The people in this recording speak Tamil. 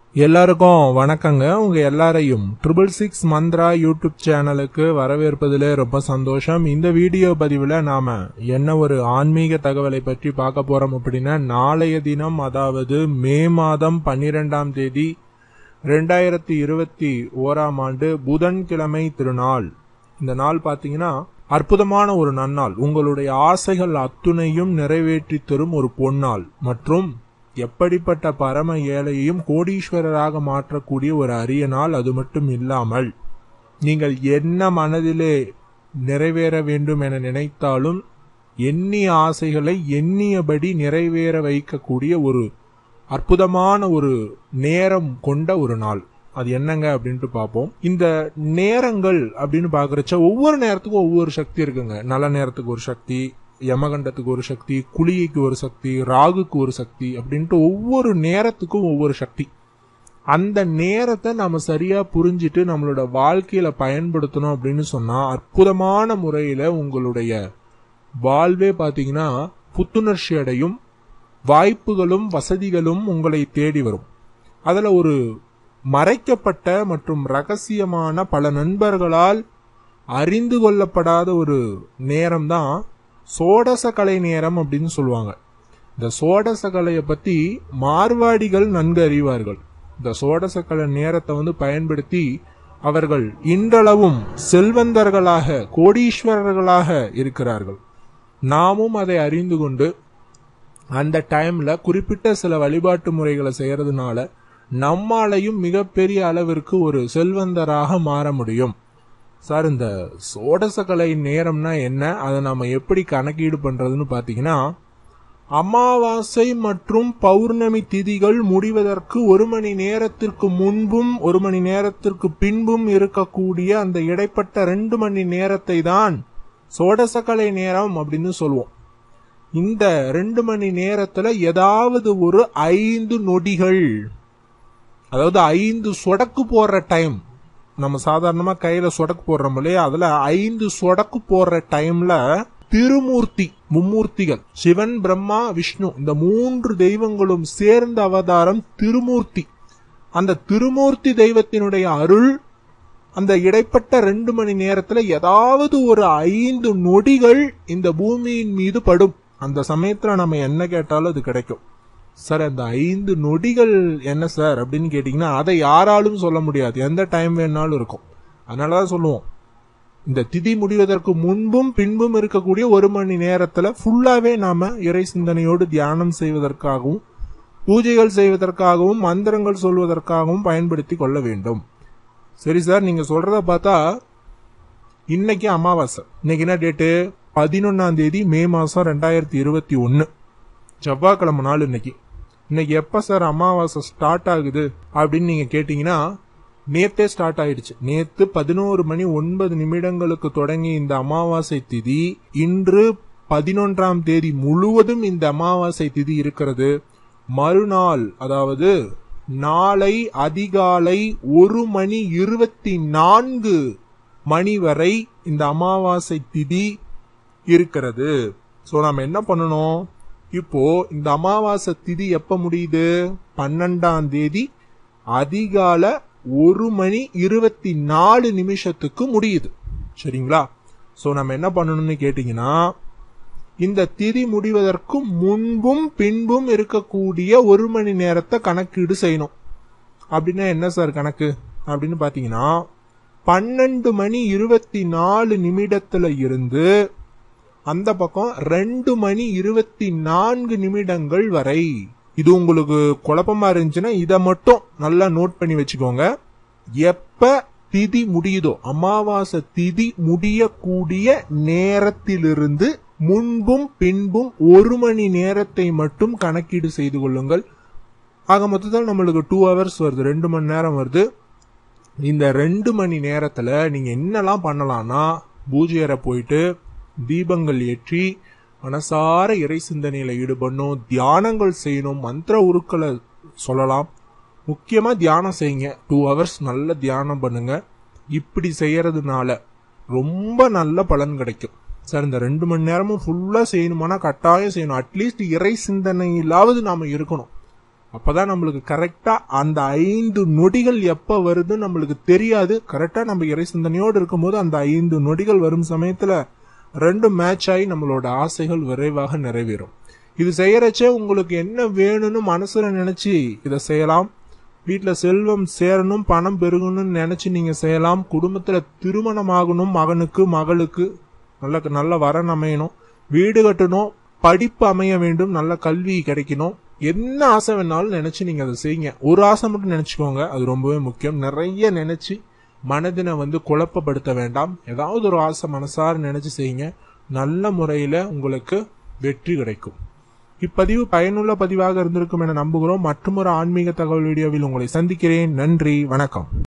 எல்லாருக்கும் வணக்கங்க உங்க எல்லாரையும் ட்ரிபிள் சிக்ஸ் மந்த்ரா யூடியூப் சேனலுக்கு வரவேற்பதில் ரொம்ப சந்தோஷம் இந்த வீடியோ பதிவில் நாம என்ன ஒரு ஆன்மீக தகவலை பற்றி பார்க்க போறோம் அப்படின்னா நாளைய தினம் அதாவது மே மாதம் பன்னிரெண்டாம் தேதி ரெண்டாயிரத்தி இருபத்தி ஓராம் ஆண்டு புதன்கிழமை திருநாள் இந்த நாள் பார்த்தீங்கன்னா அற்புதமான ஒரு நன்னாள் உங்களுடைய ஆசைகள் அத்துணையும் நிறைவேற்றி தரும் ஒரு பொன்னாள் மற்றும் எப்படிப்பட்ட பரம ஏழையையும் கோடீஸ்வரராக மாற்றக்கூடிய ஒரு அரிய நாள் அது மட்டும் இல்லாமல் நீங்கள் என்ன மனதிலே நிறைவேற வேண்டும் என நினைத்தாலும் எண்ணிய ஆசைகளை எண்ணியபடி நிறைவேற வைக்கக்கூடிய ஒரு அற்புதமான ஒரு நேரம் கொண்ட ஒரு நாள் அது என்னங்க அப்படின்ட்டு பார்ப்போம் இந்த நேரங்கள் அப்படின்னு பாக்குறச்ச ஒவ்வொரு நேரத்துக்கும் ஒவ்வொரு சக்தி இருக்குங்க நல்ல நேரத்துக்கு ஒரு சக்தி யமகண்டத்துக்கு ஒரு சக்தி குளிகைக்கு ஒரு சக்தி ராகுக்கு ஒரு சக்தி அப்படின்ட்டு ஒவ்வொரு நேரத்துக்கும் ஒவ்வொரு சக்தி அந்த நேரத்தை நம்ம சரியா புரிஞ்சிட்டு நம்மளோட வாழ்க்கையில பயன்படுத்தணும் அப்படின்னு சொன்னா அற்புதமான முறையில உங்களுடைய வாழ்வே பாத்தீங்கன்னா புத்துணர்ச்சி அடையும் வாய்ப்புகளும் வசதிகளும் உங்களை தேடி வரும் அதுல ஒரு மறைக்கப்பட்ட மற்றும் ரகசியமான பல நண்பர்களால் அறிந்து கொள்ளப்படாத ஒரு நேரம் தான் சோடச கலை நேரம் அப்படின்னு சொல்லுவாங்க இந்த சோடச கலையை பத்தி மார்வாடிகள் நன்கு அறிவார்கள் இந்த சோடச கலை நேரத்தை வந்து பயன்படுத்தி அவர்கள் இன்றளவும் செல்வந்தர்களாக கோடீஸ்வரர்களாக இருக்கிறார்கள் நாமும் அதை அறிந்து கொண்டு அந்த டைம்ல குறிப்பிட்ட சில வழிபாட்டு முறைகளை செய்யறதுனால நம்மாலையும் மிகப்பெரிய அளவிற்கு ஒரு செல்வந்தராக மாற முடியும் சார் இந்த சோடசக்கலை நேரம்னா என்ன அதை நம்ம எப்படி கணக்கீடு பண்றதுன்னு பாத்தீங்கன்னா அமாவாசை மற்றும் பௌர்ணமி திதிகள் முடிவதற்கு ஒரு மணி நேரத்திற்கு முன்பும் ஒரு மணி நேரத்திற்கு பின்பும் இருக்கக்கூடிய அந்த இடைப்பட்ட ரெண்டு மணி நேரத்தை தான் சோடசக்கலை நேரம் அப்படின்னு சொல்லுவோம் இந்த ரெண்டு மணி நேரத்துல ஏதாவது ஒரு ஐந்து நொடிகள் அதாவது ஐந்து சொடக்கு போடுற டைம் நம்ம சாதாரணமா கையில சொடக்கு போடுறோம் இல்லையா அதுல ஐந்து சொடக்கு போடுற டைம்ல திருமூர்த்தி மும்மூர்த்திகள் சிவன் பிரம்மா விஷ்ணு இந்த மூன்று தெய்வங்களும் சேர்ந்த அவதாரம் திருமூர்த்தி அந்த திருமூர்த்தி தெய்வத்தினுடைய அருள் அந்த இடைப்பட்ட ரெண்டு மணி நேரத்துல ஏதாவது ஒரு ஐந்து நொடிகள் இந்த பூமியின் மீது படும் அந்த சமயத்துல நம்ம என்ன கேட்டாலும் அது கிடைக்கும் சார் அந்த ஐந்து நொடிகள் என்ன சார் அப்படின்னு கேட்டீங்கன்னா அதை யாராலும் சொல்ல முடியாது எந்த டைம் வேணாலும் இருக்கும் அதனாலதான் சொல்லுவோம் இந்த திதி முடிவதற்கு முன்பும் பின்பும் இருக்கக்கூடிய ஒரு மணி நேரத்துல ஃபுல்லாவே நாம இறை சிந்தனையோடு தியானம் செய்வதற்காகவும் பூஜைகள் செய்வதற்காகவும் மந்திரங்கள் சொல்வதற்காகவும் பயன்படுத்தி கொள்ள வேண்டும் சரி சார் நீங்க சொல்றத பார்த்தா இன்னைக்கு அமாவாசை இன்னைக்கு என்ன டேட்டு பதினொன்னாம் தேதி மே மாசம் ரெண்டாயிரத்தி இருபத்தி ஒன்னு செவ்வாய்க்கிழமை நாள் இன்னைக்கு இன்னைக்கு எப்ப சார் அமாவாசை ஸ்டார்ட் ஆகுது அப்படின்னு நீங்க கேட்டீங்கன்னா நேத்தே ஸ்டார்ட் ஆயிடுச்சு நேத்து பதினோரு மணி ஒன்பது நிமிடங்களுக்கு தொடங்கி இந்த அமாவாசை திதி இன்று பதினொன்றாம் தேதி முழுவதும் இந்த அமாவாசை திதி இருக்கிறது மறுநாள் அதாவது நாளை அதிகாலை ஒரு மணி இருபத்தி நான்கு மணி வரை இந்த அமாவாசை திதி இருக்கிறது சோ நாம என்ன பண்ணணும் இப்போ இந்த அமாவாசை திதி எப்ப முடியுது பன்னெண்டாம் தேதி அதிகால ஒரு மணி இருபத்தி நாலு நிமிஷத்துக்கு முடியுது சரிங்களா சோ நம்ம என்ன பண்ணணும்னு கேட்டீங்கன்னா இந்த திதி முடிவதற்கு முன்பும் பின்பும் இருக்கக்கூடிய ஒரு மணி நேரத்தை கணக்கீடு செய்யணும் அப்படின்னா என்ன சார் கணக்கு அப்படின்னு பாத்தீங்கன்னா பன்னெண்டு மணி இருபத்தி நாலு நிமிடத்துல இருந்து அந்த பக்கம் ரெண்டு மணி இருபத்தி நான்கு நிமிடங்கள் வரை இது உங்களுக்கு குழப்பமா இருந்துச்சுன்னா இதை மட்டும் நல்லா நோட் பண்ணி வச்சுக்கோங்க எப்ப திதி முடியுதோ அமாவாசை திதி முடியக்கூடிய நேரத்திலிருந்து முன்பும் பின்பும் ஒரு மணி நேரத்தை மட்டும் கணக்கீடு செய்து கொள்ளுங்கள் ஆக மொத்தத்தில் நம்மளுக்கு டூ ஹவர்ஸ் வருது ரெண்டு மணி நேரம் வருது இந்த ரெண்டு மணி நேரத்துல நீங்க என்னெல்லாம் பண்ணலாம்னா பூஜை அறை போயிட்டு தீபங்கள் ஏற்றி மனசார இறை சிந்தனையில ஈடுபடணும் தியானங்கள் செய்யணும் மந்திர உருக்களை சொல்லலாம் முக்கியமா தியானம் செய்யுங்க டூ ஹவர்ஸ் நல்ல தியானம் பண்ணுங்க இப்படி செய்யறதுனால ரொம்ப நல்ல பலன் கிடைக்கும் சார் இந்த ரெண்டு மணி நேரமும் ஃபுல்லா செய்யணுமானா கட்டாயம் செய்யணும் அட்லீஸ்ட் இறை சிந்தனையிலாவது நாம இருக்கணும் அப்பதான் நம்மளுக்கு கரெக்டா அந்த ஐந்து நொடிகள் எப்ப வருதுன்னு நம்மளுக்கு தெரியாது கரெக்டா நம்ம இறை சிந்தனையோடு இருக்கும்போது அந்த ஐந்து நொடிகள் வரும் சமயத்துல ரெண்டும் மேட்ச் ஆகி நம்மளோட ஆசைகள் விரைவாக நிறைவேறும் இது செய்யறச்சே உங்களுக்கு என்ன வேணும்னு மனசுல நினைச்சு இதை செய்யலாம் வீட்டுல செல்வம் சேரணும் பணம் பெருகணும்னு நினைச்சு நீங்க செய்யலாம் குடும்பத்துல திருமணம் ஆகணும் மகனுக்கு மகளுக்கு நல்ல நல்ல வரன் அமையணும் வீடு கட்டணும் படிப்பு அமைய வேண்டும் நல்ல கல்வி கிடைக்கணும் என்ன ஆசை வேணாலும் நினைச்சு நீங்க அதை செய்யுங்க ஒரு ஆசை மட்டும் நினைச்சுக்கோங்க அது ரொம்பவே முக்கியம் நிறைய நினைச்சு மனதினை வந்து குழப்பப்படுத்த வேண்டாம் ஏதாவது ஒரு ஆசை மனசார நினைச்சு செய்யுங்க நல்ல முறையில உங்களுக்கு வெற்றி கிடைக்கும் இப்பதிவு பயனுள்ள பதிவாக இருந்திருக்கும் என நம்புகிறோம் மற்றும் ஒரு ஆன்மீக தகவல் வீடியோவில் உங்களை சந்திக்கிறேன் நன்றி வணக்கம்